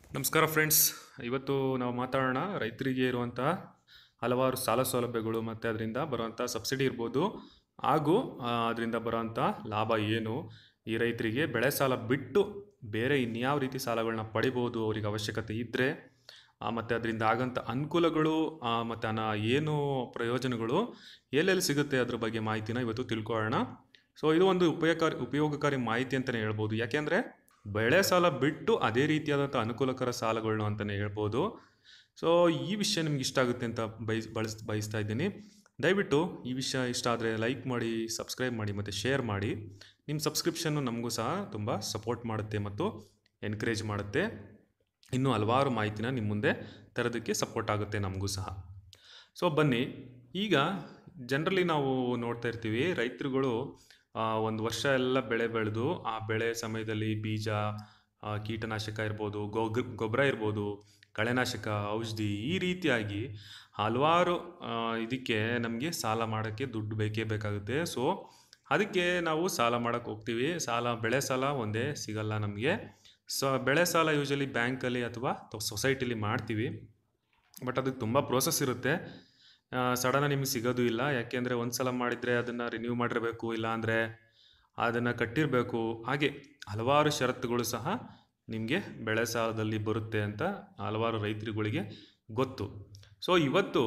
ನಮಸ್ಕಾರ ಫ್ರೆಂಡ್ಸ್ ಇವತ್ತು ನಾವು ಮಾತಾಡೋಣ ರೈತರಿಗೆ ಇರುವಂತಹ ಹಲವಾರು ಸಾಲ ಸೌಲಭ್ಯಗಳು ಮತ್ತು ಅದರಿಂದ ಬರುವಂಥ ಸಬ್ಸಿಡಿ ಇರ್ಬೋದು ಹಾಗೂ ಅದರಿಂದ ಬರುವಂಥ ಲಾಭ ಏನು ಈ ರೈತರಿಗೆ ಬೆಳೆ ಸಾಲ ಬಿಟ್ಟು ಬೇರೆ ಇನ್ಯಾವ ರೀತಿ ಸಾಲಗಳನ್ನ ಪಡಿಬೋದು ಅವ್ರಿಗೆ ಅವಶ್ಯಕತೆ ಇದ್ದರೆ ಮತ್ತು ಅದರಿಂದ ಆಗಂಥ ಅನುಕೂಲಗಳು ಮತ್ತು ಅನ ಏನು ಪ್ರಯೋಜನಗಳು ಎಲ್ಲೆಲ್ಲಿ ಸಿಗುತ್ತೆ ಅದ್ರ ಬಗ್ಗೆ ಮಾಹಿತಿನ ಇವತ್ತು ತಿಳ್ಕೊಳ್ಳೋಣ ಸೊ ಇದು ಒಂದು ಉಪಯೋಗಕಾರಿ ಉಪಯೋಗಕಾರಿ ಮಾಹಿತಿ ಅಂತಲೇ ಹೇಳ್ಬೋದು ಯಾಕೆಂದರೆ ಬೆಳೆ ಸಾಲ ಬಿಟ್ಟು ಅದೇ ರೀತಿಯಾದಂಥ ಅನುಕೂಲಕರ ಸಾಲಗಳನ್ನ ಅಂತಲೇ ಹೇಳ್ಬೋದು ಸೊ ಈ ವಿಷಯ ನಿಮ್ಗೆ ಇಷ್ಟ ಆಗುತ್ತೆ ಅಂತ ಬಯಸ್ ಬಳಸ್ ಬಯಸ್ತಾ ಇದ್ದೀನಿ ದಯವಿಟ್ಟು ಈ ವಿಷಯ ಇಷ್ಟ ಆದರೆ ಲೈಕ್ ಮಾಡಿ ಸಬ್ಸ್ಕ್ರೈಬ್ ಮಾಡಿ ಮತ್ತು ಶೇರ್ ಮಾಡಿ ನಿಮ್ಮ ಸಬ್ಸ್ಕ್ರಿಪ್ಷನ್ನು ನಮಗೂ ಸಹ ತುಂಬ ಸಪೋರ್ಟ್ ಮಾಡುತ್ತೆ ಮತ್ತು ಎನ್ಕರೇಜ್ ಮಾಡುತ್ತೆ ಇನ್ನೂ ಹಲವಾರು ಮಾಹಿತಿನ ನಿಮ್ಮ ಮುಂದೆ ತರೋದಕ್ಕೆ ಸಪೋರ್ಟ್ ಆಗುತ್ತೆ ನಮಗೂ ಸಹ ಸೊ ಬನ್ನಿ ಈಗ ಜನರಲಿ ನಾವು ನೋಡ್ತಾ ಇರ್ತೀವಿ ರೈತರುಗಳು ಒಂದು ವರ್ಷ ಎಲ್ಲ ಬೆಳೆ ಬೆಳೆದು ಆ ಬೆಳೆ ಸಮಯದಲ್ಲಿ ಬೀಜ ಆ, ಕೀಟನಾಶಕ ಇರ್ಬೋದು ಗೊಗ್ ಗೊಬ್ಬರ ಇರ್ಬೋದು ಕಳೆನಾಶಕ ಔಷಧಿ ಈ ರೀತಿಯಾಗಿ ಹಲವಾರು ಆ, ಇದಕ್ಕೆ ನಮಗೆ ಸಾಲ ಮಾಡೋಕ್ಕೆ ದುಡ್ಡು ಬೇಕೇ ಬೇಕಾಗುತ್ತೆ ಸೊ ಅದಕ್ಕೆ ನಾವು ಸಾಲ ಮಾಡೋಕ್ಕೆ ಹೋಗ್ತೀವಿ ಸಾಲ ಬೆಳೆ ಸಾಲ ಒಂದೇ ಸಿಗಲ್ಲ ನಮಗೆ ಸೊ ಬೆಳೆ ಸಾಲ ಯೂಶಲಿ ಬ್ಯಾಂಕಲ್ಲಿ ಅಥವಾ ಸೊಸೈಟಿಲಿ ಮಾಡ್ತೀವಿ ಬಟ್ ಅದಕ್ಕೆ ತುಂಬ ಪ್ರೋಸೆಸ್ ಇರುತ್ತೆ ಸಡನ್ ನಿಮಗೆ ಸಿಗೋದು ಇಲ್ಲ ಯಾಕೆಂದರೆ ಒಂದು ಸಲ ಮಾಡಿದರೆ ಅದನ್ನು ರಿನ್ಯೂ ಮಾಡಿರಬೇಕು ಇಲ್ಲ ಅಂದರೆ ಅದನ್ನು ಕಟ್ಟಿರಬೇಕು ಹಾಗೆ ಹಲವಾರು ಷರತ್ತುಗಳು ಸಹ ನಿಮಗೆ ಬೆಳೆ ಸಾಲದಲ್ಲಿ ಬರುತ್ತೆ ಅಂತ ಹಲವಾರು ರೈತರುಗಳಿಗೆ ಗೊತ್ತು ಸೊ ಇವತ್ತು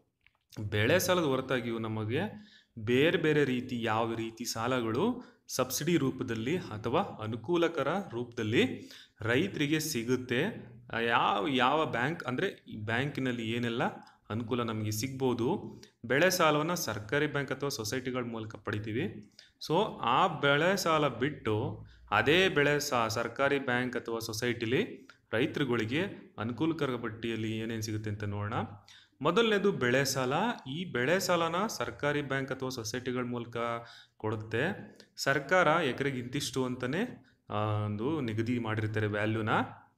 ಬೆಳೆ ಸಾಲದ ಹೊರತಾಗಿಯೂ ನಮಗೆ ಬೇರೆ ಬೇರೆ ರೀತಿ ಯಾವ ರೀತಿ ಸಾಲಗಳು ಸಬ್ಸಿಡಿ ರೂಪದಲ್ಲಿ ಅಥವಾ ಅನುಕೂಲಕರ ರೂಪದಲ್ಲಿ ರೈತರಿಗೆ ಸಿಗುತ್ತೆ ಆ, ಯಾವ ಯಾವ ಬ್ಯಾಂಕ್ ಅಂದರೆ ಬ್ಯಾಂಕಿನಲ್ಲಿ ಏನೆಲ್ಲ ಅನುಕೂಲ ನಮಗೆ ಸಿಗ್ಬೋದು ಬೆಳೆ ಸಾಲವನ್ನು ಸರ್ಕಾರಿ ಬ್ಯಾಂಕ್ ಅಥವಾ ಸೊಸೈಟಿಗಳ ಮೂಲಕ ಪಡಿತೀವಿ ಸೊ ಆ ಬೆಳೆ ಸಾಲ ಬಿಟ್ಟು ಅದೇ ಬೆಳೆ ಸಾ ಸರ್ಕಾರಿ ಬ್ಯಾಂಕ್ ಅಥವಾ ಸೊಸೈಟಿಲಿ ರೈತರುಗಳಿಗೆ ಅನುಕೂಲಕರ ಬಡ್ಡಿಯಲ್ಲಿ ಏನೇನು ಸಿಗುತ್ತೆ ಅಂತ ನೋಡೋಣ ಮೊದಲನೇದು ಬೆಳೆ ಸಾಲ ಈ ಬೆಳೆ ಸಾಲನ ಸರ್ಕಾರಿ ಬ್ಯಾಂಕ್ ಅಥವಾ ಸೊಸೈಟಿಗಳ ಮೂಲಕ ಕೊಡುತ್ತೆ ಸರ್ಕಾರ ಎಕರೆಗೆ ಇಂತಿಷ್ಟು ಅಂತಲೇ ಒಂದು ನಿಗದಿ ಮಾಡಿರ್ತಾರೆ ವ್ಯಾಲ್ಯೂನ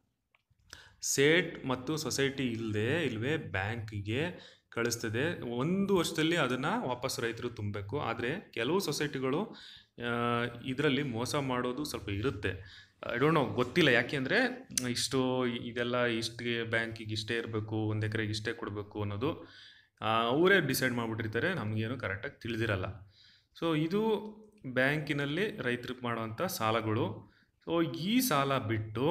ಸೇಟ್ ಮತ್ತು ಸೊಸೈಟಿ ಇಲ್ಲದೆ ಇಲ್ವೇ ಬ್ಯಾಂಕಿಗೆ ಕಳಿಸ್ತದೆ ಒಂದು ವರ್ಷದಲ್ಲಿ ಅದನ್ನು ವಾಪಸ್ ರೈತರು ತುಂಬಬೇಕು ಆದರೆ ಕೆಲವು ಸೊಸೈಟಿಗಳು ಇದರಲ್ಲಿ ಮೋಸ ಮಾಡೋದು ಸ್ವಲ್ಪ ಇರುತ್ತೆ ಐ ಡೋಂಟ್ ನೋ ಗೊತ್ತಿಲ್ಲ ಯಾಕೆಂದರೆ ಇಷ್ಟು ಇದೆಲ್ಲ ಇಷ್ಟಿಗೆ ಬ್ಯಾಂಕಿಗೆ ಇಷ್ಟೇ ಇರಬೇಕು ಒಂದು ಎಕರೆಗೆ ಇಷ್ಟೇ ಕೊಡಬೇಕು ಅನ್ನೋದು ಆ, ಅವರೇ ಡಿಸೈಡ್ ಮಾಡಿಬಿಟ್ಟಿರ್ತಾರೆ ನಮಗೇನು ಕರೆಕ್ಟಾಗಿ ತಿಳಿದಿರಲ್ಲ ಸೊ ಇದು ಬ್ಯಾಂಕಿನಲ್ಲಿ ರೈತರಿಗೆ ಮಾಡುವಂಥ ಸಾಲಗಳು ಸೊ ಈ ಸಾಲ ಬಿಟ್ಟು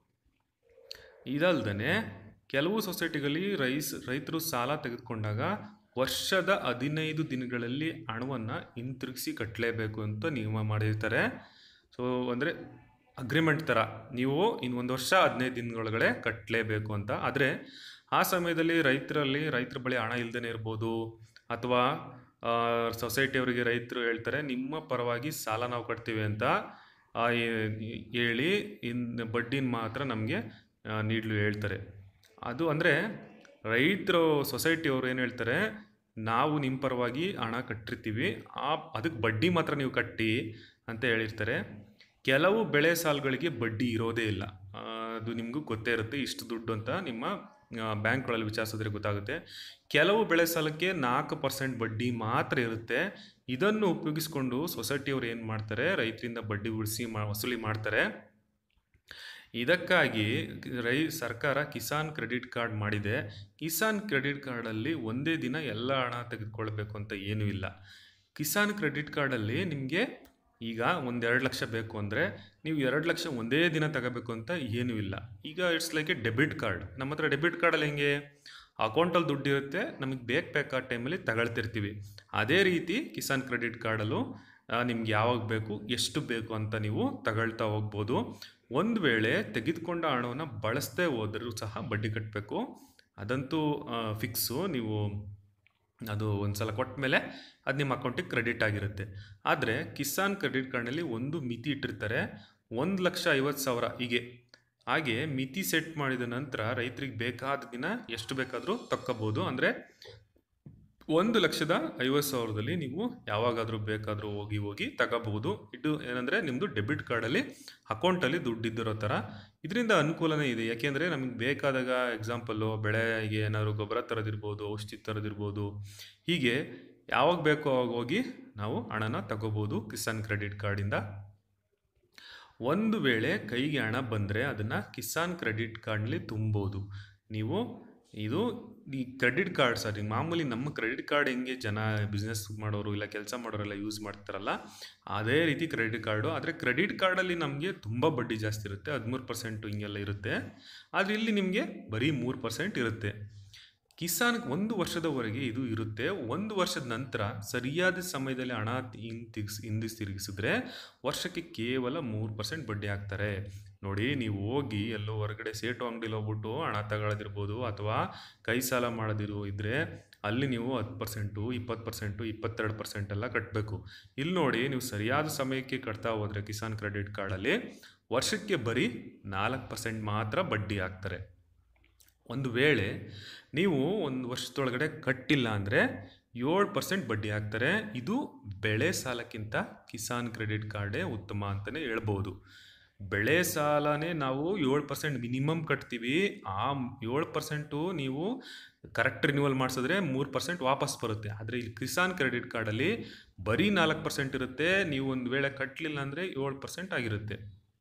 ಇದಲ್ದೇ ಕೆಲವು ಸೊಸೈಟಿಗಳಲ್ಲಿ ರೈಸ್ ರೈತರು ಸಾಲ ತೆಗೆದುಕೊಂಡಾಗ ವರ್ಷದ ಹದಿನೈದು ದಿನಗಳಲ್ಲಿ ಹಣವನ್ನು ಹಿಂತಿರುಗಿಸಿ ಕಟ್ಟಲೇಬೇಕು ಅಂತ ನಿಯಮ ಮಾಡಿರ್ತಾರೆ ಸೊ ಅಂದರೆ ಅಗ್ರಿಮೆಂಟ್ ಥರ ನೀವು ಇನ್ನು ಒಂದು ವರ್ಷ ಹದಿನೈದು ದಿನದೊಳಗಡೆ ಕಟ್ಟಲೇಬೇಕು ಅಂತ ಆದರೆ ಆ ಸಮಯದಲ್ಲಿ ರೈತರಲ್ಲಿ ರೈತರ ಬಳಿ ಹಣ ಇಲ್ಲದೇ ಇರ್ಬೋದು ಅಥವಾ ಸೊಸೈಟಿಯವರಿಗೆ ರೈತರು ಹೇಳ್ತಾರೆ ನಿಮ್ಮ ಪರವಾಗಿ ಸಾಲ ನಾವು ಕಟ್ತೀವಿ ಅಂತ ಆ, ಹೇ- ಹೇಳಿ ಇನ್ನು ಬಡ್ಡಿನ ಮಾತ್ರ ನಮಗೆ ನೀಡಲು ಹೇಳ್ತಾರೆ ಅದು ಅಂದರೆ ರೈತರು ಸೊಸೈಟಿಯವರು ಏನು ಹೇಳ್ತಾರೆ ನಾವು ನಿಮ್ಮ ಪರವಾಗಿ ಹಣ ಕಟ್ಟಿರ್ತೀವಿ ಆ ಅದಕ್ಕೆ ಬಡ್ಡಿ ಮಾತ್ರ ನೀವು ಕಟ್ಟಿ ಅಂತ ಹೇಳಿರ್ತಾರೆ ಕೆಲವು ಬೆಳೆ ಸಾಲಗಳಿಗೆ ಬಡ್ಡಿ ಇರೋದೇ ಇಲ್ಲ ಆ, ಅದು ನಿಮಗೂ ಗೊತ್ತೇ ಇರುತ್ತೆ ಇಷ್ಟು ದುಡ್ಡು ಅಂತ ನಿಮ್ಮ ಬ್ಯಾಂಕ್ಗಳಲ್ಲಿ ವಿಚಾರಿಸಿದ್ರೆ ಗೊತ್ತಾಗುತ್ತೆ ಕೆಲವು ಬೆಳೆ ಸಾಲಕ್ಕೆ ನಾಲ್ಕು ಪರ್ಸೆಂಟ್ ಬಡ್ಡಿ ಮಾತ್ರ ಇರುತ್ತೆ ಇದನ್ನು ಉಪಯೋಗಿಸ್ಕೊಂಡು ಸೊಸೈಟಿಯವರು ಏನು ಮಾಡ್ತಾರೆ ರೈತರಿಂದ ಬಡ್ಡಿ ಉಳಿಸಿ ಮಾ ವಸೂಲಿ ಮಾಡ್ತಾರೆ ಇದಕ್ಕಾಗಿ ರೈ ಸರ್ಕಾರ ಕಿಸಾನ್ ಕ್ರೆಡಿಟ್ ಕಾರ್ಡ್ ಮಾಡಿದೆ ಕಿಸಾನ್ ಕ್ರೆಡಿಟ್ ಕಾರ್ಡಲ್ಲಿ ಒಂದೇ ದಿನ ಎಲ್ಲ ಹಣ ತೆಗೆದುಕೊಳ್ಬೇಕು ಅಂತ ಏನೂ ಇಲ್ಲ ಕಿಸಾನ್ ಕ್ರೆಡಿಟ್ ಕಾರ್ಡಲ್ಲಿ ನಿಮಗೆ ಈಗ ಒಂದೆರಡು ಲಕ್ಷ ಬೇಕು ಅಂದರೆ ನೀವು ಎರಡು ಲಕ್ಷ ಒಂದೇ ದಿನ ತಗೋಬೇಕು ಅಂತ ಏನೂ ಇಲ್ಲ ಈಗ it's like a debit card ನಮ್ಮ ಹತ್ರ ಡೆಬಿಟ್ ಕಾರ್ಡಲ್ಲಿ ಹೆಂಗೆ ಅಕೌಂಟಲ್ಲಿ ದುಡ್ಡು ಇರುತ್ತೆ ನಮಗೆ ಬೇಕು ಬೇಕಾದ ಟೈಮಲ್ಲಿ ತಗೊಳ್ತಿರ್ತೀವಿ ಅದೇ ರೀತಿ ಕಿಸಾನ್ ಕ್ರೆಡಿಟ್ ಕಾರ್ಡಲ್ಲೂ ನಿಮ್ಗೆ ಯಾವಾಗ ಬೇಕು ಎಷ್ಟು ಬೇಕು ಅಂತ ನೀವು ತಗೊಳ್ತಾ ಹೋಗ್ಬೋದು ಒಂದು ವೇಳೆ ತೆಗೆದುಕೊಂಡ ಹಣವನ್ನು ಬಳಸದೆ ಹೋದರೂ ಸಹ ಬಡ್ಡಿ ಕಟ್ಟಬೇಕು ಅದಂತೂ ಫಿಕ್ಸು ನೀವು ಅದು ಒಂದು ಸಲ ಕೊಟ್ಟ ಮೇಲೆ ಅದು ನಿಮ್ಮ ಅಕೌಂಟಿಗೆ ಕ್ರೆಡಿಟ್ ಆಗಿರುತ್ತೆ ಆದರೆ ಕಿಸಾನ್ ಕ್ರೆಡಿಟ್ ಕಾರ್ಡ್ನಲ್ಲಿ ಒಂದು ಮಿತಿ ಇಟ್ಟಿರ್ತಾರೆ ಒಂದು ಲಕ್ಷ ಐವತ್ತು ಸಾವಿರ ಹೀಗೆ ಹಾಗೆ ಮಿತಿ ಸೆಟ್ ಮಾಡಿದ ನಂತರ ರೈತರಿಗೆ ಬೇಕಾದ ದಿನ ಎಷ್ಟು ಬೇಕಾದರೂ ತಕ್ಕೋಬೋದು ಅಂದರೆ ಒಂದು ಲಕ್ಷದ ಐವತ್ತು ಸಾವಿರದಲ್ಲಿ ನೀವು ಯಾವಾಗಾದರೂ ಬೇಕಾದರೂ ಹೋಗಿ ಹೋಗಿ ತಗೋಬಹುದು ಇದು ಏನಂದರೆ ನಿಮ್ಮದು ಡೆಬಿಟ್ ಕಾರ್ಡಲ್ಲಿ ಅಕೌಂಟಲ್ಲಿ ದುಡ್ಡಿದ್ದಿರೋ ಥರ ಇದರಿಂದ ಅನುಕೂಲನೇ ಇದೆ ಯಾಕೆಂದರೆ ನಮಗೆ ಬೇಕಾದಾಗ ಎಕ್ಸಾಂಪಲ್ಲು ಬೆಳೆಗೆ ಏನಾದ್ರು ಗೊಬ್ಬರ ತರೋದಿರ್ಬೋದು ಔಷಧಿ ತರೋದಿರ್ಬೋದು ಹೀಗೆ ಯಾವಾಗ ಬೇಕೋ ಅವಾಗ ಹೋಗಿ ನಾವು ಹಣನ ತಗೋಬೋದು ಕಿಸಾನ್ ಕ್ರೆಡಿಟ್ ಕಾರ್ಡಿಂದ ಒಂದು ವೇಳೆ ಕೈಗೆ ಹಣ ಬಂದರೆ ಅದನ್ನು ಕಿಸಾನ್ ಕ್ರೆಡಿಟ್ ಕಾರ್ಡ್ನಲ್ಲಿ ತುಂಬೋದು ನೀವು ಇದು ಈ ಕ್ರೆಡಿಟ್ ಕಾರ್ಡ್ ಸರ್ ಈಗ ಮಾಮೂಲಿ ನಮ್ಮ ಕ್ರೆಡಿಟ್ ಕಾರ್ಡ್ ಹೆಂಗೆ ಜನ ಬಿಸ್ನೆಸ್ ಮಾಡೋರು ಇಲ್ಲ ಕೆಲಸ ಮಾಡೋರೆಲ್ಲ ಯೂಸ್ ಮಾಡ್ತಾರಲ್ಲ ಅದೇ ರೀತಿ ಕ್ರೆಡಿಟ್ ಕಾರ್ಡು ಆದರೆ ಕ್ರೆಡಿಟ್ ಕಾರ್ಡಲ್ಲಿ ನಮಗೆ ತುಂಬ ಬಡ್ಡಿ ಜಾಸ್ತಿ ಇರುತ್ತೆ ಹದಿಮೂರು ಪರ್ಸೆಂಟು ಹಿಂಗೆಲ್ಲ ಇರುತ್ತೆ ಆದರೆ ಇಲ್ಲಿ ನಿಮಗೆ ಬರೀ ಮೂರು ಪರ್ಸೆಂಟ್ ಇರುತ್ತೆ ಕಿಸಾನ್ ಒಂದು ವರ್ಷದವರೆಗೆ ಇದು ಇರುತ್ತೆ ಒಂದು ವರ್ಷದ ನಂತರ ಸರಿಯಾದ ಸಮಯದಲ್ಲಿ ಹಣ ಹಿಂದಿಗ್ಸ್ ಹಿಂದಿಸ್ ತಿರುಗಿಸಿದ್ರೆ ವರ್ಷಕ್ಕೆ ಕೇವಲ ಮೂರು ಪರ್ಸೆಂಟ್ ಬಡ್ಡಿ ಹಾಕ್ತಾರೆ ನೋಡಿ ನೀವು ಹೋಗಿ ಎಲ್ಲೋ ಹೊರಗಡೆ ಸೇಟು ಅಂಗಡಿಲಿ ಹೋಗ್ಬಿಟ್ಟು ಹಣ ತಗೊಳ್ಳೋದಿರ್ಬೋದು ಅಥವಾ ಕೈ ಸಾಲ ಮಾಡೋದಿರೋ ಇದ್ದರೆ ಅಲ್ಲಿ ನೀವು ಹತ್ತು ಪರ್ಸೆಂಟು ಇಪ್ಪತ್ತು ಪರ್ಸೆಂಟು ಇಪ್ಪತ್ತೆರಡು ಪರ್ಸೆಂಟ್ ಎಲ್ಲ ಕಟ್ಟಬೇಕು ಇಲ್ಲಿ ನೋಡಿ ನೀವು ಸರಿಯಾದ ಸಮಯಕ್ಕೆ ಕಟ್ತಾ ಹೋದರೆ ಕಿಸಾನ್ ಕ್ರೆಡಿಟ್ ಕಾರ್ಡಲ್ಲಿ ವರ್ಷಕ್ಕೆ ಬರೀ ನಾಲ್ಕು ಪರ್ಸೆಂಟ್ ಮಾತ್ರ ಬಡ್ಡಿ ಹಾಕ್ತಾರೆ ಒಂದು ವೇಳೆ ನೀವು ಒಂದು ವರ್ಷದೊಳಗಡೆ ಕಟ್ಟಿಲ್ಲ ಅಂದರೆ ಏಳು ಪರ್ಸೆಂಟ್ ಬಡ್ಡಿ ಹಾಕ್ತಾರೆ ಇದು ಬೆಳೆ ಸಾಲಕ್ಕಿಂತ ಕಿಸಾನ್ ಕ್ರೆಡಿಟ್ ಕಾರ್ಡೇ ಉತ್ತಮ ಅಂತಲೇ ಹೇಳ್ಬೋದು ಬೆಳೆ ಸಾಲನೇ ನಾವು ಏಳು ಪರ್ಸೆಂಟ್ ಮಿನಿಮಮ್ ಕಟ್ತೀವಿ ಆ ಏಳು ಪರ್ಸೆಂಟು ನೀವು ಕರೆಕ್ಟ್ ರಿನ್ಯೂವಲ್ ಮಾಡಿಸಿದ್ರೆ ಮೂರು ಪರ್ಸೆಂಟ್ ವಾಪಸ್ ಬರುತ್ತೆ ಆದರೆ ಇಲ್ಲಿ ಕಿಸಾನ್ ಕ್ರೆಡಿಟ್ ಕಾರ್ಡಲ್ಲಿ ಬರೀ ನಾಲ್ಕು ಪರ್ಸೆಂಟ್ ಇರುತ್ತೆ ನೀವು ಒಂದು ವೇಳೆ ಕಟ್ಟಲಿಲ್ಲ ಅಂದರೆ ಏಳು ಪರ್ಸೆಂಟ್ ಆಗಿರುತ್ತೆ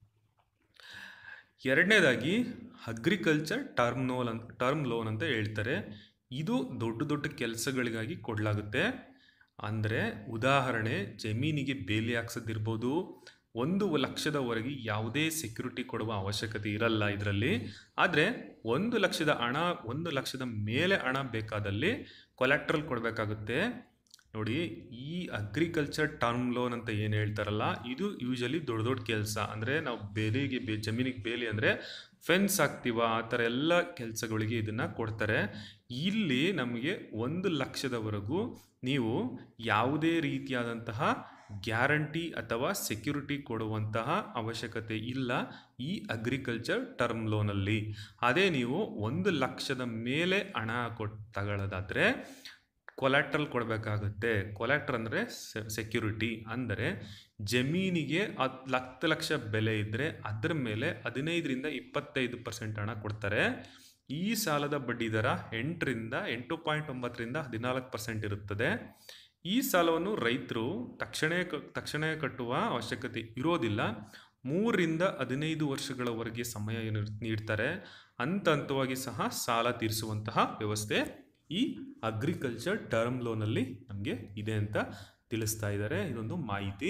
ಎರಡನೇದಾಗಿ ಅಗ್ರಿಕಲ್ಚರ್ ಟರ್ಮ್ ಲೋನ್ ಅಂತ ಟರ್ಮ್ ಲೋನ್ ಅಂತ ಹೇಳ್ತಾರೆ ಇದು ದೊಡ್ಡ ದೊಡ್ಡ ಕೆಲಸಗಳಿಗಾಗಿ ಕೊಡಲಾಗುತ್ತೆ ಅಂದರೆ ಉದಾಹರಣೆ ಜಮೀನಿಗೆ ಬೇಲಿ ಹಾಕ್ಸೋದಿರ್ಬೋದು ಒಂದು ಲಕ್ಷದವರೆಗೆ ಯಾವುದೇ ಸೆಕ್ಯೂರಿಟಿ ಕೊಡುವ ಅವಶ್ಯಕತೆ ಇರಲ್ಲ ಇದರಲ್ಲಿ ಆದರೆ ಒಂದು ಲಕ್ಷದ ಹಣ ಒಂದು ಲಕ್ಷದ ಮೇಲೆ ಹಣ ಬೇಕಾದಲ್ಲಿ ಕೊಲೆಕ್ಟ್ರಲ್ ಕೊಡಬೇಕಾಗುತ್ತೆ ನೋಡಿ ಈ ಅಗ್ರಿಕಲ್ಚರ್ ಟರ್ಮ್ ಲೋನ್ ಅಂತ ಏನು ಹೇಳ್ತಾರಲ್ಲ ಇದು ಯೂಶಲಿ ದೊಡ್ಡ ದೊಡ್ಡ ಕೆಲಸ ಅಂದರೆ ನಾವು ಬೇಲಿಗೆ ಬೇ ಜಮೀನಿಗೆ ಬೇಲಿ ಅಂದರೆ ಫೆನ್ಸ್ ಹಾಕ್ತೀವ ಆ ಥರ ಎಲ್ಲ ಕೆಲಸಗಳಿಗೆ ಇದನ್ನು ಕೊಡ್ತಾರೆ ಇಲ್ಲಿ ನಮಗೆ ಒಂದು ಲಕ್ಷದವರೆಗೂ ನೀವು ಯಾವುದೇ ರೀತಿಯಾದಂತಹ ಗ್ಯಾರಂಟಿ ಅಥವಾ ಸೆಕ್ಯೂರಿಟಿ ಕೊಡುವಂತಹ ಅವಶ್ಯಕತೆ ಇಲ್ಲ ಈ ಅಗ್ರಿಕಲ್ಚರ್ ಟರ್ಮ್ ಲೋನಲ್ಲಿ ಅದೇ ನೀವು ಒಂದು ಲಕ್ಷದ ಮೇಲೆ ಹಣ ಕೊಟ್ಟು ತಗೊಳ್ಳೋದಾದರೆ ಕೊಲ್ಯಾಟ್ರಲ್ ಕೊಡಬೇಕಾಗುತ್ತೆ ಕೊಲ್ಯಾಟ್ರ್ ಅಂದರೆ ಸೆಕ್ಯೂರಿಟಿ ಅಂದರೆ ಜಮೀನಿಗೆ ಹತ್ತು ಹತ್ತು ಲಕ್ಷ ಬೆಲೆ ಇದ್ದರೆ ಅದರ ಮೇಲೆ ಹದಿನೈದರಿಂದ ಇಪ್ಪತ್ತೈದು ಪರ್ಸೆಂಟ್ ಹಣ ಕೊಡ್ತಾರೆ ಈ ಸಾಲದ ಬಡ್ಡಿ ದರ ಎಂಟರಿಂದ ಎಂಟು ಪಾಯಿಂಟ್ ಒಂಬತ್ತರಿಂದ ಹದಿನಾಲ್ಕು ಪರ್ಸೆಂಟ್ ಇರುತ್ತದೆ ಈ ಸಾಲವನ್ನು ರೈತರು ತಕ್ಷಣ ತಕ್ಷಣ ಕಟ್ಟುವ ಅವಶ್ಯಕತೆ ಇರೋದಿಲ್ಲ ಮೂರರಿಂದ ಹದಿನೈದು ವರ್ಷಗಳವರೆಗೆ ಸಮಯ ನೀಡ್ತಾರೆ ಹಂತ ಹಂತವಾಗಿ ಸಹ ಸಾಲ ತೀರಿಸುವಂತಹ ವ್ಯವಸ್ಥೆ ಈ ಅಗ್ರಿಕಲ್ಚರ್ ಟರ್ಮ್ ಲೋನಲ್ಲಿ ನಮಗೆ ಇದೆ ಅಂತ ತಿಳಿಸ್ತಾ ಇದ್ದಾರೆ ಇದೊಂದು ಮಾಹಿತಿ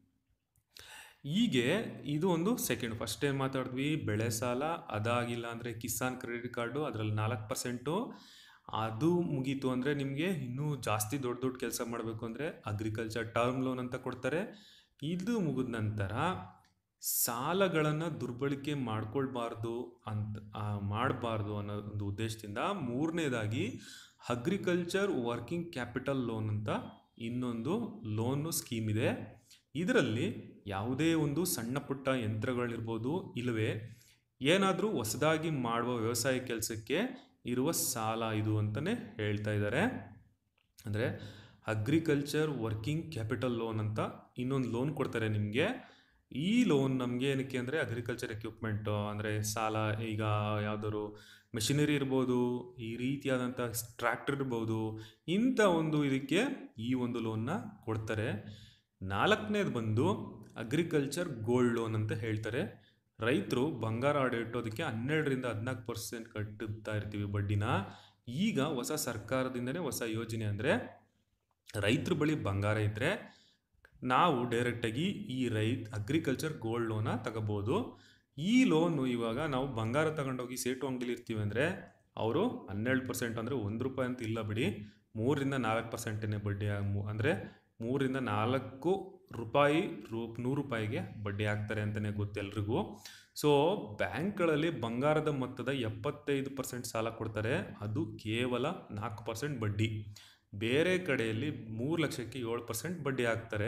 ಹೀಗೆ ಇದು ಒಂದು ಸೆಕೆಂಡ್ ಫಸ್ಟ್ ಏನು ಮಾತಾಡಿದ್ವಿ ಬೆಳೆ ಸಾಲ ಅದಾಗಿಲ್ಲ ಅಂದರೆ ಕಿಸಾನ್ ಕ್ರೆಡಿಟ್ ಕಾರ್ಡು ಅದರಲ್ಲಿ ನಾಲ್ಕು ಪರ್ಸೆಂಟು ಅದು ಮುಗೀತು ಅಂದರೆ ನಿಮಗೆ ಇನ್ನೂ ಜಾಸ್ತಿ ದೊಡ್ಡ ದೊಡ್ಡ ಕೆಲಸ ಮಾಡಬೇಕು ಅಂದರೆ ಅಗ್ರಿಕಲ್ಚರ್ ಟರ್ಮ್ ಲೋನ್ ಅಂತ ಕೊಡ್ತಾರೆ ಇದು ಮುಗಿದ ನಂತರ ಸಾಲಗಳನ್ನು ದುರ್ಬಳಕೆ ಮಾಡ್ಕೊಳ್ಬಾರ್ದು ಅಂತ ಮಾಡಬಾರ್ದು ಅನ್ನೋ ಒಂದು ಉದ್ದೇಶದಿಂದ ಮೂರನೇದಾಗಿ ಅಗ್ರಿಕಲ್ಚರ್ ವರ್ಕಿಂಗ್ ಕ್ಯಾಪಿಟಲ್ ಲೋನ್ ಅಂತ ಇನ್ನೊಂದು ಲೋನು ಸ್ಕೀಮ್ ಇದೆ ಇದರಲ್ಲಿ ಯಾವುದೇ ಒಂದು ಸಣ್ಣ ಪುಟ್ಟ ಯಂತ್ರಗಳಿರ್ಬೋದು ಇಲ್ಲವೇ ಏನಾದರೂ ಹೊಸದಾಗಿ ಮಾಡುವ ವ್ಯವಸಾಯ ಕೆಲಸಕ್ಕೆ ಇರುವ ಸಾಲ ಇದು ಅಂತಲೇ ಹೇಳ್ತಾ ಇದ್ದಾರೆ ಅಂದರೆ ಅಗ್ರಿಕಲ್ಚರ್ ವರ್ಕಿಂಗ್ ಕ್ಯಾಪಿಟಲ್ ಲೋನ್ ಅಂತ ಇನ್ನೊಂದು ಲೋನ್ ಕೊಡ್ತಾರೆ ನಿಮಗೆ ಈ ಲೋನ್ ನಮಗೆ ಏನಕ್ಕೆ ಅಂದರೆ ಅಗ್ರಿಕಲ್ಚರ್ ಎಕ್ವಿಪ್ಮೆಂಟು ಅಂದರೆ ಸಾಲ ಈಗ ಯಾವುದಾದ್ರು ಮೆಷಿನರಿ ಇರ್ಬೋದು ಈ ರೀತಿಯಾದಂಥ ಟ್ರ್ಯಾಕ್ಟರ್ ಇರ್ಬೋದು ಇಂಥ ಒಂದು ಇದಕ್ಕೆ ಈ ಒಂದು ಲೋನ್ನ ಕೊಡ್ತಾರೆ ನಾಲ್ಕನೇದು ಬಂದು ಅಗ್ರಿಕಲ್ಚರ್ ಗೋಲ್ಡ್ ಲೋನ್ ಅಂತ ಹೇಳ್ತಾರೆ ರೈತರು ಬಂಗಾರ ಆಡ ಇಟ್ಟೋದಕ್ಕೆ ಹನ್ನೆರಡರಿಂದ ಹದಿನಾಲ್ಕು ಪರ್ಸೆಂಟ್ ಕಟ್ಟುತ್ತಾ ಇರ್ತೀವಿ ಬಡ್ಡಿನ ಈಗ ಹೊಸ ಸರ್ಕಾರದಿಂದನೇ ಹೊಸ ಯೋಜನೆ ಅಂದರೆ ರೈತರ ಬಳಿ ಬಂಗಾರ ಇದ್ದರೆ ನಾವು ಡೈರೆಕ್ಟಾಗಿ ಈ ರೈತ ಅಗ್ರಿಕಲ್ಚರ್ ಗೋಲ್ಡ್ ಲೋನ ತಗೋಬೋದು ಈ ಲೋನು ಇವಾಗ ನಾವು ಬಂಗಾರ ತಗೊಂಡೋಗಿ ಸೇಟು ಅಂಗಡಿಲಿ ಇರ್ತೀವಿ ಅಂದರೆ ಅವರು ಹನ್ನೆರಡು ಪರ್ಸೆಂಟ್ ಅಂದರೆ ಒಂದು ರೂಪಾಯಿ ಅಂತ ಇಲ್ಲ ಬಿಡಿ ಮೂರರಿಂದ ನಾಲ್ಕು ಪರ್ಸೆಂಟೇ ಬಡ್ಡಿ ಅಂದರೆ ಮೂರರಿಂದ ನಾಲ್ಕು ರೂಪಾಯಿ ರೂ ನೂರು ರೂಪಾಯಿಗೆ ಬಡ್ಡಿ ಹಾಕ್ತಾರೆ ಅಂತಲೇ ಗೊತ್ತು ಎಲ್ರಿಗೂ ಸೊ ಬ್ಯಾಂಕ್ಗಳಲ್ಲಿ ಬಂಗಾರದ ಮೊತ್ತದ ಎಪ್ಪತ್ತೈದು ಪರ್ಸೆಂಟ್ ಸಾಲ ಕೊಡ್ತಾರೆ ಅದು ಕೇವಲ ನಾಲ್ಕು ಪರ್ಸೆಂಟ್ ಬಡ್ಡಿ ಬೇರೆ ಕಡೆಯಲ್ಲಿ ಮೂರು ಲಕ್ಷಕ್ಕೆ ಏಳು ಪರ್ಸೆಂಟ್ ಬಡ್ಡಿ ಹಾಕ್ತಾರೆ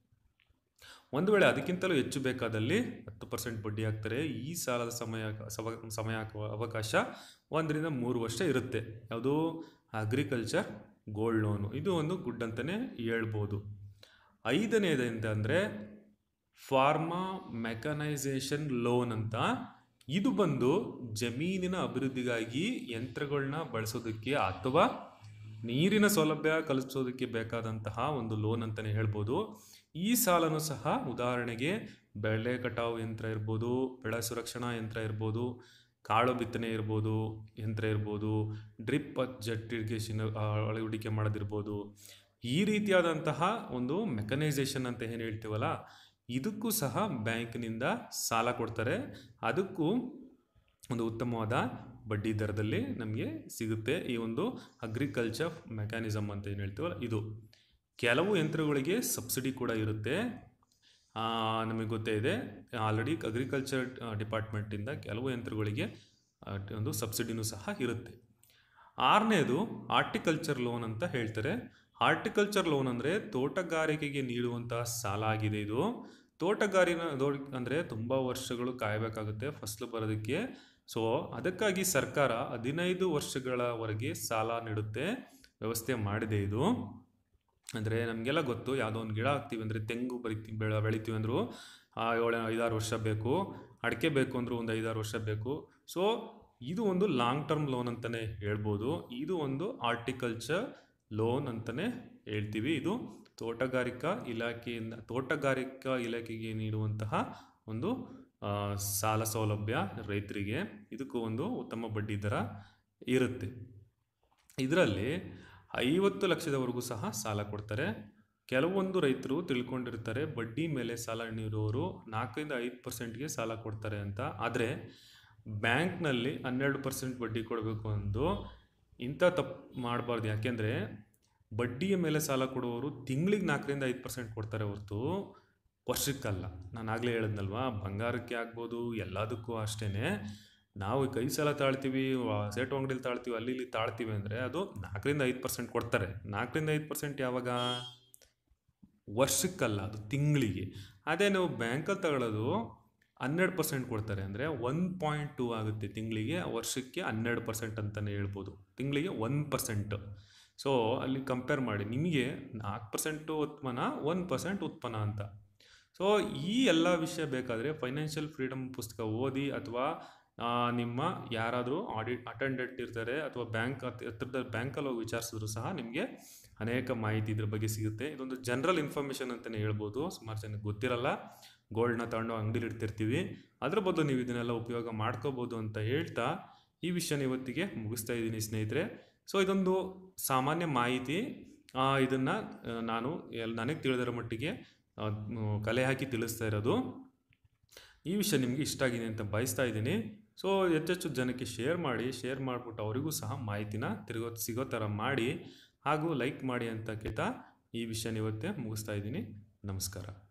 ಒಂದು ವೇಳೆ ಅದಕ್ಕಿಂತಲೂ ಹೆಚ್ಚು ಬೇಕಾದಲ್ಲಿ ಹತ್ತು ಪರ್ಸೆಂಟ್ ಬಡ್ಡಿ ಹಾಕ್ತಾರೆ ಈ ಸಾಲದ ಸಮಯ ಸವ ಸಮಯ ಅವಕಾಶ ಒಂದರಿಂದ ಮೂರು ವರ್ಷ ಇರುತ್ತೆ ಯಾವುದು ಅಗ್ರಿಕಲ್ಚರ್ ಗೋಲ್ಡ್ ಲೋನು ಇದು ಒಂದು ಗುಡ್ ಅಂತಲೇ ಹೇಳ್ಬೋದು ಐದನೇದು ಅಂದರೆ ಫಾರ್ಮಾ ಮೆಕನೈಸೇಷನ್ ಲೋನ್ ಅಂತ ಇದು ಬಂದು ಜಮೀನಿನ ಅಭಿವೃದ್ಧಿಗಾಗಿ ಯಂತ್ರಗಳನ್ನ ಬಳಸೋದಕ್ಕೆ ಅಥವಾ ನೀರಿನ ಸೌಲಭ್ಯ ಕಲ್ಪಿಸೋದಕ್ಕೆ ಬೇಕಾದಂತಹ ಒಂದು ಲೋನ್ ಅಂತಲೇ ಹೇಳ್ಬೋದು ಈ ಸಾಲನು ಸಹ ಉದಾಹರಣೆಗೆ ಬೆಳೆ ಕಟಾವು ಯಂತ್ರ ಇರ್ಬೋದು ಬೆಳೆ ಸುರಕ್ಷಣಾ ಯಂತ್ರ ಇರ್ಬೋದು ಕಾಳು ಬಿತ್ತನೆ ಇರ್ಬೋದು ಯಂತ್ರ ಇರ್ಬೋದು ಡ್ರಿಪ್ ಜೆಟ್ ಇರಿಗೇಷನ್ ಅಳವಡಿಕೆ ಮಾಡೋದಿರ್ಬೋದು ಈ ರೀತಿಯಾದಂತಹ ಒಂದು ಮೆಕನೈಸೇಷನ್ ಅಂತ ಏನು ಹೇಳ್ತೀವಲ್ಲ ಇದಕ್ಕೂ ಸಹ ಬ್ಯಾಂಕ್ನಿಂದ ಸಾಲ ಕೊಡ್ತಾರೆ ಅದಕ್ಕೂ ಒಂದು ಉತ್ತಮವಾದ ಬಡ್ಡಿ ದರದಲ್ಲಿ ನಮಗೆ ಸಿಗುತ್ತೆ ಈ ಒಂದು ಅಗ್ರಿಕಲ್ಚರ್ ಮೆಕ್ಯಾನಿಸಮ್ ಅಂತ ಏನು ಹೇಳ್ತೀವಲ್ಲ ಇದು ಕೆಲವು ಯಂತ್ರಗಳಿಗೆ ಸಬ್ಸಿಡಿ ಕೂಡ ಇರುತ್ತೆ ಆ, ನಮಗೆ ಗೊತ್ತೇ ಇದೆ ಆಲ್ರೆಡಿ ಅಗ್ರಿಕಲ್ಚರ್ ಡಿಪಾರ್ಟ್ಮೆಂಟಿಂದ ಕೆಲವು ಯಂತ್ರಗಳಿಗೆ ಆ, ಒಂದು ಸಬ್ಸಿಡಿನೂ ಸಹ ಇರುತ್ತೆ ಆರನೇದು ಆರ್ಟಿಕಲ್ಚರ್ ಲೋನ್ ಅಂತ ಹೇಳ್ತಾರೆ ಆರ್ಟಿಕಲ್ಚರ್ ಲೋನ್ ಅಂದರೆ ತೋಟಗಾರಿಕೆಗೆ ನೀಡುವಂತಹ ಸಾಲ ಆಗಿದೆ ಇದು ತೋಟಗಾರಿನ ಅಂದರೆ ತುಂಬ ವರ್ಷಗಳು ಕಾಯಬೇಕಾಗುತ್ತೆ ಫಸಲು ಬರೋದಕ್ಕೆ ಸೊ ಅದಕ್ಕಾಗಿ ಸರ್ಕಾರ ಹದಿನೈದು ವರ್ಷಗಳವರೆಗೆ ಸಾಲ ನೀಡುತ್ತೆ ವ್ಯವಸ್ಥೆ ಮಾಡಿದೆ ಇದು ಅಂದರೆ ನಮಗೆಲ್ಲ ಗೊತ್ತು ಯಾವುದೋ ಒಂದು ಗಿಡ ಹಾಕ್ತೀವಿ ಅಂದರೆ ತೆಂಗು ಬರಿತೀವಿ ಬೆಳೆ ಬೆಳಿತೀವಿ ಅಂದರೂ ಏಳು ಐದಾರು ವರ್ಷ ಬೇಕು ಅಡಿಕೆ ಬೇಕು ಅಂದರೂ ಒಂದು ಐದಾರು ವರ್ಷ ಬೇಕು ಸೊ ಇದು ಒಂದು ಲಾಂಗ್ ಟರ್ಮ್ ಲೋನ್ ಅಂತಲೇ ಹೇಳ್ಬೋದು ಇದು ಒಂದು ಆರ್ಟಿಕಲ್ಚರ್ ಲೋನ್ ಅಂತಲೇ ಹೇಳ್ತೀವಿ ಇದು ತೋಟಗಾರಿಕಾ ಇಲಾಖೆಯಿಂದ ತೋಟಗಾರಿಕಾ ಇಲಾಖೆಗೆ ನೀಡುವಂತಹ ಒಂದು ಆ, ಸಾಲ ಸೌಲಭ್ಯ ರೈತರಿಗೆ ಇದಕ್ಕೂ ಒಂದು ಉತ್ತಮ ಬಡ್ಡಿ ದರ ಇರುತ್ತೆ ಇದರಲ್ಲಿ ಐವತ್ತು ಲಕ್ಷದವರೆಗೂ ಸಹ ಸಾಲ ಕೊಡ್ತಾರೆ ಕೆಲವೊಂದು ರೈತರು ತಿಳ್ಕೊಂಡಿರ್ತಾರೆ ಬಡ್ಡಿ ಮೇಲೆ ಸಾಲ ನೀಡುವವರು ನಾಲ್ಕರಿಂದ ಐದು ಪರ್ಸೆಂಟ್ಗೆ ಸಾಲ ಕೊಡ್ತಾರೆ ಅಂತ ಆದರೆ ಬ್ಯಾಂಕ್ನಲ್ಲಿ ಹನ್ನೆರಡು ಪರ್ಸೆಂಟ್ ಬಡ್ಡಿ ಕೊಡಬೇಕು ಅಂದು ಇಂಥ ತಪ್ಪು ಮಾಡಬಾರ್ದು ಯಾಕೆಂದರೆ ಬಡ್ಡಿಯ ಮೇಲೆ ಸಾಲ ಕೊಡುವವರು ತಿಂಗಳಿಗೆ ನಾಲ್ಕರಿಂದ ಐದು ಪರ್ಸೆಂಟ್ ಕೊಡ್ತಾರೆ ಹೊರತು ವರ್ಷಕ್ಕಲ್ಲ ನಾನು ಆಗಲೇ ಹೇಳಿದ್ನಲ್ವಾ ಬಂಗಾರಕ್ಕೆ ಆಗ್ಬೋದು ಎಲ್ಲದಕ್ಕೂ ಅಷ್ಟೇ ನಾವು ಕೈ ಸಾಲ ತಾಳ್ತೀವಿ ವ- ಸೇಟು ಅಂಗಡಿಲಿ ತಾಳ್ತೀವಿ ಅಲ್ಲಿ ಇಲ್ಲಿ ತಾಳ್ತೀವಿ ಅಂದರೆ ಅದು ನಾಲ್ಕರಿಂದ ಐದು ಪರ್ಸೆಂಟ್ ಕೊಡ್ತಾರೆ ನಾಲ್ಕರಿಂದ ಐದು ಪರ್ಸೆಂಟ್ ಯಾವಾಗ ವರ್ಷಕ್ಕಲ್ಲ ಅದು ತಿಂಗಳಿಗೆ ಅದೇ ನೀವು ಬ್ಯಾಂಕಲ್ಲಿ ತಗೊಳ್ಳೋದು ಹನ್ನೆರಡು ಪರ್ಸೆಂಟ್ ಕೊಡ್ತಾರೆ ಅಂದರೆ ಒನ್ ಪಾಯಿಂಟ್ ಟೂ ಆಗುತ್ತೆ ತಿಂಗಳಿಗೆ ವರ್ಷಕ್ಕೆ ಹನ್ನೆರಡು ಪರ್ಸೆಂಟ್ ಅಂತಲೇ ಹೇಳ್ಬೋದು ತಿಂಗಳಿಗೆ ಒನ್ ಪರ್ಸೆಂಟ್ ಸೊ ಅಲ್ಲಿ ಕಂಪೇರ್ ಮಾಡಿ ನಿಮಗೆ ನಾಲ್ಕು ಪರ್ಸೆಂಟು ಉತ್ಪನ್ನ ಒನ್ ಪರ್ಸೆಂಟ್ ಉತ್ಪನ್ನ ಅಂತ ಸೊ ಈ ಎಲ್ಲ ವಿಷಯ ಬೇಕಾದರೆ ಫೈನಾನ್ಷಿಯಲ್ ಫ್ರೀಡಮ್ ಪುಸ್ತಕ ಓದಿ ಅಥವಾ ಆ, ನಿಮ್ಮ ಯಾರಾದರೂ ಆಡಿಟ್ ಅಟೆಂಡೆಂಟ್ ಇರ್ತಾರೆ ಅಥವಾ ಬ್ಯಾಂಕ್ ಹತ್ರದ ಬ್ಯಾಂಕಲ್ಲಿ ಹೋಗಿ ವಿಚಾರಿಸಿದ್ರು ಸಹ ನಿಮಗೆ ಅನೇಕ ಮಾಹಿತಿ ಇದ್ರ ಬಗ್ಗೆ ಸಿಗುತ್ತೆ ಇದೊಂದು ಜನರಲ್ ಇನ್ಫಾರ್ಮೇಷನ್ ಅಂತಲೇ ಹೇಳ್ಬೋದು ಸುಮಾರು ಜನಕ್ಕೆ ಗೊತ್ತಿರಲ್ಲ ಗೋಲ್ಡ್ನ ತಗೊಂಡು ಅಂಗಡಿಲಿ ಇಡ್ತಿರ್ತೀವಿ ಅದ್ರ ಬದಲು ನೀವು ಇದನ್ನೆಲ್ಲ ಉಪಯೋಗ ಮಾಡ್ಕೋಬೋದು ಅಂತ ಹೇಳ್ತಾ ಈ ವಿಷಯನ ಇವತ್ತಿಗೆ ಮುಗಿಸ್ತಾ ಇದ್ದೀನಿ ಸ್ನೇಹಿತರೆ ಸೊ ಇದೊಂದು ಸಾಮಾನ್ಯ ಮಾಹಿತಿ ಇದನ್ನು ನಾನು ಎಲ್ ನನಗೆ ತಿಳಿದಿರೋ ಮಟ್ಟಿಗೆ ಆ, ಮ್, ಕಲೆ ಹಾಕಿ ತಿಳಿಸ್ತಾ ಇರೋದು ಈ ವಿಷಯ ನಿಮಗೆ ಇಷ್ಟ ಆಗಿದೆ ಅಂತ ಬಯಸ್ತಾ ಇದ್ದೀನಿ ಸೊ ಹೆಚ್ಚೆಚ್ಚು ಜನಕ್ಕೆ ಶೇರ್ ಮಾಡಿ ಶೇರ್ ಮಾಡಿಬಿಟ್ಟು ಅವರಿಗೂ ಸಹ ಮಾಹಿತಿನ ತಿರುಗೋ ಸಿಗೋ ಥರ ಮಾಡಿ ಹಾಗೂ ಲೈಕ್ ಮಾಡಿ ಅಂತ ಕೇಳ್ತಾ ಈ ವಿಷಯನ ಇವತ್ತೇ ಮುಗಿಸ್ತಾ ಇದ್ದೀನಿ ನಮಸ್ಕಾರ